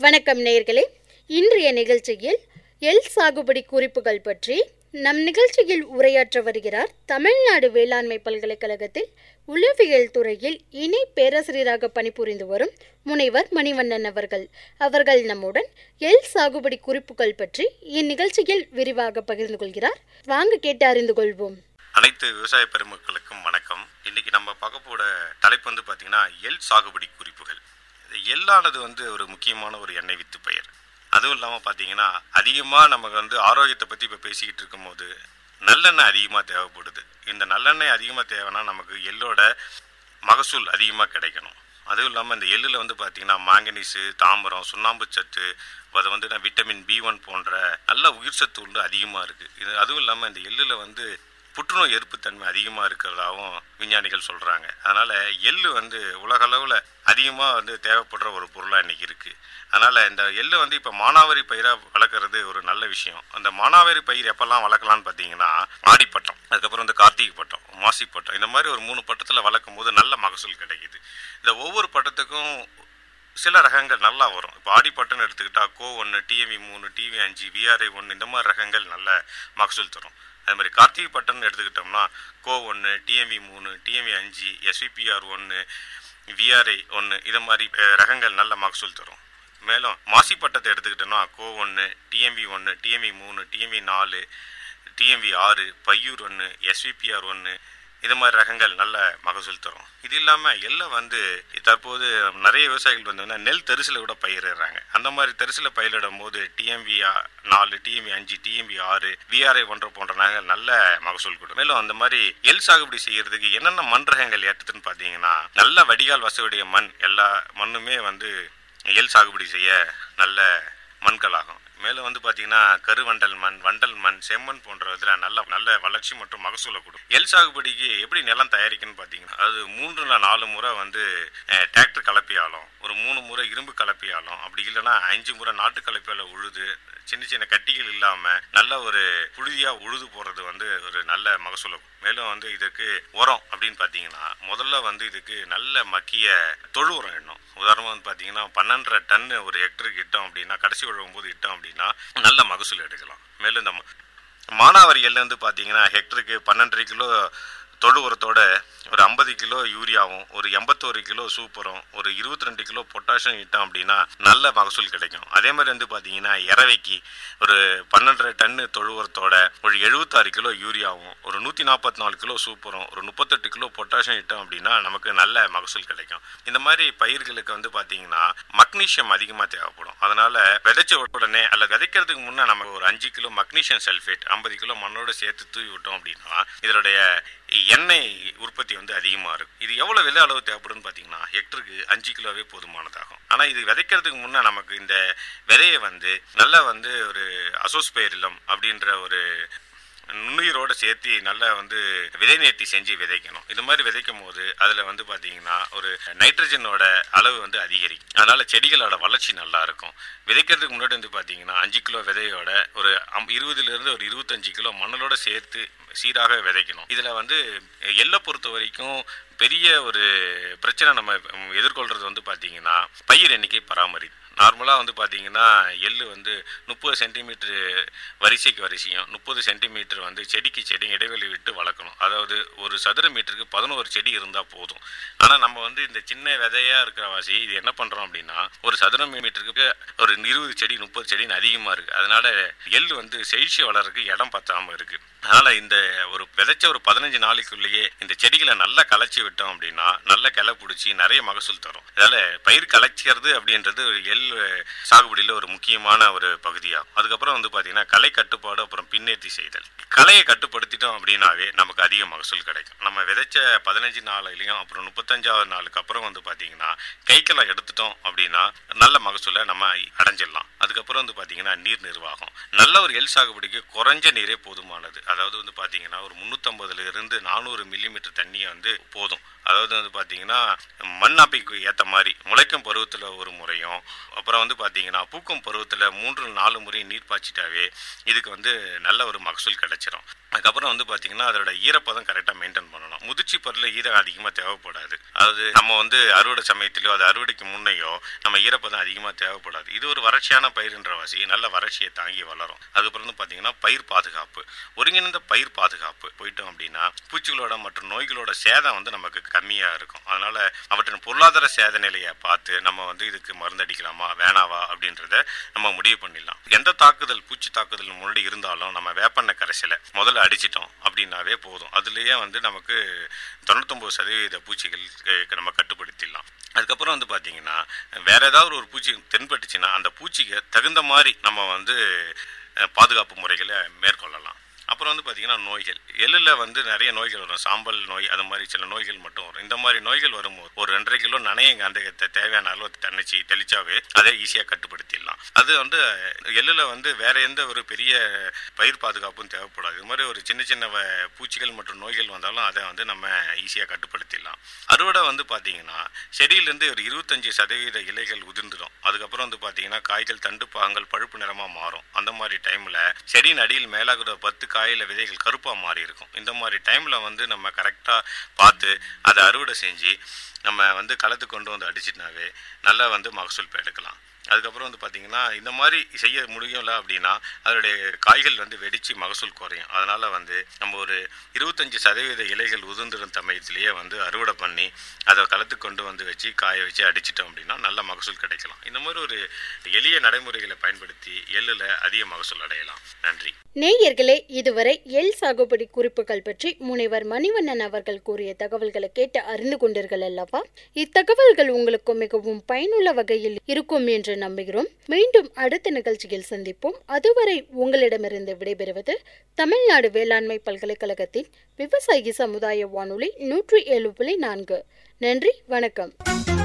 வணக்கம் நேயர்களே இன்றைய நிகழ்ச்சியில் எல் சாகுபடி குறிப்புகள் பற்றி நம் நிகழ்ச்சியில் உரையாற்ற வருகிறார் தமிழ்நாடு வேளாண்மை பல்கலைக்கழகத்தில் உளவியல் துறையில் இணை பேராசிரியராக பணிபுரிந்து வரும் முனைவர் மணிவண்ணன் அவர்கள் அவர்கள் நம்முடன் எல் சாகுபடி குறிப்புகள் பற்றி இந்நிகழ்ச்சியில் விரிவாக பகிர்ந்து கொள்கிறார் வாங்க கேட்டு அறிந்து கொள்வோம் அனைத்து விவசாய பெருமக்களுக்கும் வணக்கம் இன்னைக்கு நம்ம பார்க்க போட தலைப்பு வந்து பார்த்தீங்கன்னா எள் சாகுபடி குறிப்புகள் இது எள்ளானது வந்து ஒரு முக்கியமான ஒரு எண்ணெய் வித்து பயிர் அதுவும் இல்லாமல் பார்த்தீங்கன்னா அதிகமாக நமக்கு வந்து ஆரோக்கியத்தை பற்றி இப்போ பேசிக்கிட்டு இருக்கும்போது நல்லெண்ணெய் அதிகமாக தேவைப்படுது இந்த நல்லெண்ணெய் அதிகமாக தேவைன்னா நமக்கு எள்ளோட மகசூல் அதிகமாக கிடைக்கணும் அதுவும் இல்லாமல் இந்த எள்ளில் வந்து பார்த்தீங்கன்னா மாங்கனீஸு தாம்பரம் சுண்ணாம்பு சத்து அது வந்து நான் விட்டமின் பி ஒன் போன்ற நல்ல உயிர் சத்து உள்ள அதிகமாக இருக்குது இது அதுவும் இல்லாமல் இந்த எள்ளில் வந்து புற்றுநோய் எதிர்ப்புத்தன்மை அதிகமாக இருக்கிறதாகவும் விஞ்ஞானிகள் சொல்கிறாங்க அதனால் எள்ளு வந்து உலகளவில் அதிகமாக வந்து தேவைப்படுற ஒரு பொருளாக இன்றைக்கி இருக்குது அதனால் இந்த எள்ளு வந்து இப்போ மானாவாரி பயிராக வளர்க்குறது ஒரு நல்ல விஷயம் அந்த மானாவாரி பயிர் எப்போல்லாம் வளர்க்கலான்னு பார்த்தீங்கன்னா ஆடிப்பட்டம் அதுக்கப்புறம் இந்த கார்த்திகை பட்டம் மாசி பட்டம் இந்த மாதிரி ஒரு மூணு பட்டத்தில் வளர்க்கும் போது நல்ல மகசூல் கிடைக்குது இந்த ஒவ்வொரு பட்டத்துக்கும் சில ரகங்கள் நல்லா வரும் இப்போ ஆடிப்பட்டன் எடுத்துக்கிட்டா கோ ஒன்று டிஎம்வி மூணு டிவி அஞ்சு விஆர்ஐ ஒன்று இந்த மாதிரி ரகங்கள் நல்ல மகசூல் தரும் அது மாதிரி கார்த்திகை பட்டன் எடுத்துக்கிட்டோம்னா கோ ஒன்று டிஎம்வி மூணு டிஎம்வி அஞ்சு எஸ்விபிஆர் ஒன்று விஆர்ஐ ஒன்று இது மாதிரி அஹ், ரகங்கள் நல்ல மகசூல் தரும் மேலும் மாசி பட்டத்தை எடுத்துக்கிட்டோம்னா கோ ஒன்று டிஎம்வி ஒன்று டிஎம்வி மூணு டிஎம்வி நாலு டிஎம்வி ஆறு பையூர் ஒன்று எஸ்விபிஆர் ஒன்று இது மாதிரி ரகங்கள் நல்ல மகசூல் தரும் இது இல்லாமல் எல்லாம் வந்து தற்போது நிறைய விவசாயிகள் வந்து நெல் தரிசில் கூட பயிரிடுறாங்க அந்த மாதிரி தரிசில் பயிரிடும் போது டிஎம்வி நாலு டிஎம்வி அஞ்சு டிஎம்வி ஆறு விஆர்ஐ ஒன்று போன்ற ரகங்கள் நல்ல மகசூல் கொடுக்கும் மேலும் அந்த மாதிரி எல் சாகுபடி செய்யறதுக்கு என்னென்ன மண் ரகங்கள் ஏற்றதுன்னு பார்த்தீங்கன்னா நல்ல வடிகால் வசதியுடைய மண் எல்லா மண்ணுமே வந்து எல் சாகுபடி செய்ய நல்ல மண்களாகும் மேலும் வந்து பார்த்தீங்கன்னா கருவண்டல் மண் வண்டல் மண் செம்மண் போன்ற இதில் நல்ல நல்ல வளர்ச்சி மற்றும் மகசூலை கொடுக்கும் எல் சாகுபடிக்கு எப்படி நிலம் தயாரிக்கணும்னு பார்த்தீங்கன்னா அது மூன்றுல நாலு முறை வந்து டிராக்டர் கலப்பியாலும் ஒரு மூணு முறை இரும்பு கலப்பியாலும் அப்படி இல்லைன்னா அஞ்சு முறை நாட்டு கலப்பியால உழுது சின்ன சின்ன கட்டிகள் இல்லாமல் நல்ல ஒரு புழுதியாக உழுது போடுறது வந்து ஒரு நல்ல மகசூலை கொடுக்கும். மேலும் வந்து இதுக்கு உரம் அப்படின்னு பார்த்தீங்கன்னா முதல்ல வந்து இதுக்கு நல்ல மக்கிய தொழு உரம் இடணும் உதாரணமாக வந்து பார்த்தீங்கன்னா பன்னெண்டரை டன்னு ஒரு ஹெக்டருக்கு இட்டோம் அப்படின்னா கடைசி உழவும் போது இட்டோம் அப்படின்னா நல்ல மகசூல் எடுக்கலாம் மேலும் இந்த ம- மானாவாரி எள்ளு வந்து பார்த்தீங்கன்னா ஹெக்டருக்கு பன்னெண்டரை கிலோ தொழு உரத்தோட ஒரு ஐம்பது கிலோ யூரியாவும் ஒரு எண்பத்தோரு கிலோ சூப்பரும் ஒரு இருபத்தி ரெண்டு கிலோ பொட்டாஷியம் இட்டோம் அப்படின்னா நல்ல மகசூல் கிடைக்கும் அதே மாதிரி வந்து பார்த்தீங்கன்னா இறவைக்கு ஒரு பன்னெண்டரை டன்னு தொழு உரத்தோட ஒரு எழுபத்தாறு கிலோ யூரியாவும் ஒரு நூற்றி நாற்பத்தி நாலு கிலோ சூப்பரும் ஒரு முப்பத்தெட்டு கிலோ பொட்டாஷியம் இட்டோம் அப்படின்னா நமக்கு நல்ல மகசூல் கிடைக்கும் இந்த மாதிரி பயிர்களுக்கு வந்து பார்த்தீங்கன்னா மக்னீசியம் அதிகமாக தேவைப்படும் அதனால விதைச்ச உடனே அல்ல விதைக்கிறதுக்கு முன்னே நம்ம ஒரு அஞ்சு கிலோ மக்னீசியம் சல்ஃபேட் ஐம்பது கிலோ மண்ணோட சேர்த்து தூவி விட்டோம் அப்படின்னா இதனுடைய எண்ணெய் உற்பத்தி வந்து அதிகமாக இருக்கும் இது எவ்வளோ விலை அளவு தேவைப்படும்னு பார்த்தீங்கன்னா ஹெக்டருக்கு அஞ்சு கிலோவே போதுமானதாகும் ஆனால் இது விதைக்கிறதுக்கு முன்னே நமக்கு இந்த விதையை வந்து நல்லா வந்து ஒரு அசோஸ்பெயரிலம் அப்படின்ற ஒரு நுண்ணுயிரோட சேர்த்து நல்லா வந்து விதை நேர்த்தி செஞ்சு விதைக்கணும் இது மாதிரி விதைக்கும் போது அதில் வந்து பார்த்தீங்கன்னா ஒரு நைட்ரஜனோட அளவு வந்து அதிகரிக்கும் அதனால செடிகளோட வளர்ச்சி நல்லா இருக்கும் விதைக்கிறதுக்கு முன்னாடி வந்து பார்த்தீங்கன்னா அஞ்சு கிலோ விதையோட ஒரு அம் இருபதுலேருந்து ஒரு இருபத்தஞ்சு கிலோ மணலோட சேர்த்து சீராக விதைக்கணும் இதில் வந்து எல்லை பொறுத்த வரைக்கும் பெரிய ஒரு பிரச்சனை நம்ம எதிர்கொள்றது வந்து பார்த்தீங்கன்னா பயிர் எண்ணிக்கை பராமரிப்பு நார்மலாக வந்து பார்த்தீங்கன்னா எள்ளு வந்து முப்பது சென்டிமீட்டர் வரிசைக்கு வரிசையும் முப்பது சென்டிமீட்டர் வந்து செடிக்கு செடி இடைவெளி விட்டு வளர்க்கணும் அதாவது ஒரு சதுர மீட்டருக்கு பதினோரு செடி இருந்தால் போதும் ஆனால் நம்ம வந்து இந்த சின்ன விதையாக இருக்கிற வாசி இது என்ன பண்ணுறோம் அப்படின்னா ஒரு சதுர மீட்டருக்கு ஒரு இருபது செடி முப்பது செடின்னு அதிகமாக இருக்குது அதனால எள்ளு வந்து செழிச்சு வளர்றதுக்கு இடம் பத்தாமல் இருக்குது அதனால் இந்த ஒரு விதைச்ச ஒரு பதினஞ்சு நாளைக்குள்ளேயே இந்த செடிகளை நல்லா களைச்சி விட்டோம் அப்படின்னா நல்ல கிளை பிடிச்சி நிறைய மகசூல் தரும் அதனால பயிர் களைச்சிக்கிறது அப்படின்றது ஒரு எள் சாகுபடியில் ஒரு முக்கியமான ஒரு பகுதியாகும் அதுக்கப்புறம் வந்து பார்த்தீங்கன்னா களை கட்டுப்பாடு அப்புறம் பின்னேற்றி செய்தல் களையை கட்டுப்படுத்திட்டோம் அப்படின்னாவே நமக்கு அதிக மகசூல் கிடைக்கும் நம்ம விதைச்ச பதினஞ்சு நாளையிலையும் அப்புறம் முப்பத்தஞ்சாவது நாளுக்கு அப்புறம் வந்து பார்த்தீங்கன்னா கைக்களை எடுத்துட்டோம் அப்படின்னா நல்ல மகசூலை நம்ம அடைஞ்சிடலாம் அதுக்கப்புறம் வந்து பார்த்தீங்கன்னா நீர் நிர்வாகம் நல்ல ஒரு எள் சாகுபடிக்கு குறைஞ்ச நீரே போதுமானது அதாவது வந்து பார்த்தீங்கன்னா ஒரு முந்நூற்றம்பதுல இருந்து நானூறு மில்லிமீட்டர் தண்ணியை வந்து போதும் அதாவது வந்து பார்த்தீங்கன்னா மண்ணாப்பிக்கு ஏற்ற மாதிரி முளைக்கும் பருவத்தில் ஒரு முறையும் அப்புறம் வந்து பார்த்தீங்கன்னா பூக்கும் பருவத்தில் மூன்று நாலு முறை நீர் பாய்ச்சிட்டாவே இதுக்கு வந்து நல்ல ஒரு மகசூல் கிடைச்சிரும் அதுக்கப்புறம் வந்து பார்த்தீங்கன்னா அதோட ஈரப்பதம் கரெக்டாக மெயின்டைன் பண்ணணும் முதிர்ச்சி பருவத்தில் ஈரம் அதிகமாக தேவைப்படாது அதாவது நம்ம வந்து அறுவடை சமயத்திலயோ அது அறுவடைக்கு முன்னையோ நம்ம ஈரப்பதம் அதிகமாக தேவைப்படாது இது ஒரு வறட்சியான பயிர்ன்ற வாசி நல்ல வறட்சியை தாங்கி வளரும் அதுக்கப்புறம் வந்து பார்த்தீங்கன்னா பயிர் பாதுகாப்பு ஒருங்கிணைந்த பயிர் பாதுகாப்பு போயிட்டோம் அப்படின்னா பூச்சிகளோட மற்றும் நோய்களோட சேதம் வந்து நமக்கு கம்மியாக இருக்கும் அதனால அவற்றின் பொருளாதார சேத நிலையை பார்த்து நம்ம வந்து இதுக்கு மருந்து அடிக்கலாமா வேணாவா அப்படின்றத நம்ம முடிவு பண்ணிடலாம் எந்த தாக்குதல் பூச்சி தாக்குதல் முன்னாடி இருந்தாலும் நம்ம வேப்பெண்ணெய் கரைசலை முதல்ல அடிச்சிட்டோம் அப்படின்னாவே போதும் அதுலேயே வந்து நமக்கு தொண்ணூத்தொம்பது சதவீத பூச்சிகள் அஹ், நம்ம கட்டுப்படுத்திடலாம் அதுக்கப்புறம் வந்து பார்த்தீங்கன்னா வேற ஏதாவது ஒரு பூச்சி தென்பட்டுச்சுன்னா அந்த பூச்சிக்கு தகுந்த மாதிரி நம்ம வந்து அஹ், பாதுகாப்பு முறைகளை மேற்கொள்ளலாம் அப்புறம் வந்து பார்த்தீங்கன்னா நோய்கள் எள்ளில் வந்து நிறைய நோய்கள் வரும் சாம்பல் நோய் அது மாதிரி சில நோய்கள் மட்டும் வரும் இந்த மாதிரி நோய்கள் வரும்போது ஒரு ரெண்டரை கிலோ நனையங்க அந்த தே- தேவையான அளவு தன்னிச்சு தெளிச்சாவே அதை ஈஸியாக கட்டுப்படுத்திடலாம் அது வந்து எள்ளில் வந்து வேற எந்த ஒரு பெரிய பயிர் பாதுகாப்பும் தேவைப்படாது இது மாதிரி ஒரு சின்ன சின்ன வ- பூச்சிகள் மற்றும் நோய்கள் வந்தாலும் அதை வந்து நம்ம ஈஸியாக கட்டுப்படுத்திடலாம் அறுவடை வந்து பார்த்தீங்கன்னா செடியிலேருந்து ஒரு இருபத்தஞ்சி சதவீத இலைகள் உதிர்ந்துடும் அதுக்கப்புறம் வந்து பார்த்தீங்கன்னா காய்கள் தண்டு பாகங்கள் பழுப்பு நிறமாக மாறும் அந்த மாதிரி டைமில் செடியின் அடியில் மேலாக ஒரு பத்து காயில விதைகள் கருப்பாக மாறி இருக்கும் இந்த மாதிரி டைமில் வந்து நம்ம கரெக்டாக பார்த்து அதை அறுவடை செஞ்சு நம்ம வந்து களத்துக்கு கொண்டு வந்து அடிச்சிட்டுனாவே நல்லா வந்து மகசூல் பெ- எடுக்கலாம் அதுக்கப்புறம் வந்து பார்த்தீங்கன்னா இந்த மாதிரி செய்ய முடியல அப்படின்னா அதனுடைய காய்கள் வந்து வெடித்து மகசூல் குறையும் அதனால் வந்து நம்ம ஒரு இருபத்தஞ்சி சதவீத இலைகள் உதிர்ந்திரும் சமயத்திலேயே வந்து அறுவடை பண்ணி அதை களத்துக்கு கொண்டு வந்து வச்சு காய வச்சு அடிச்சிட்டோம் அப்படின்னா நல்ல மகசூல் கிடைக்கலாம் இந்த மாதிரி ஒரு எளிய நடைமுறைகளை பயன்படுத்தி எள்ளில் அதிக மகசூல் அடையலாம் நன்றி நேயர்களே இதுவரை எள் சாகுபடி குறிப்புகள் பற்றி முனைவர் மணிவண்ணன் அவர்கள் கூறிய தகவல்களை கேட்டு அறிந்து கொண்டீர்கள் அல்லவா இத்தகவல்கள் உங்களுக்கு மிகவும் பயனுள்ள வகையில் இருக்கும் என்று நம்புகிறோம் மீண்டும் அடுத்த நிகழ்ச்சியில் சந்திப்போம் அதுவரை உங்களிடமிருந்து விடைபெறுவது தமிழ்நாடு வேளாண்மை பல்கலைக்கழகத்தின் விவசாயி சமுதாய வானொலி நூற்றி ஏழு புள்ளி நான்கு நன்றி வணக்கம்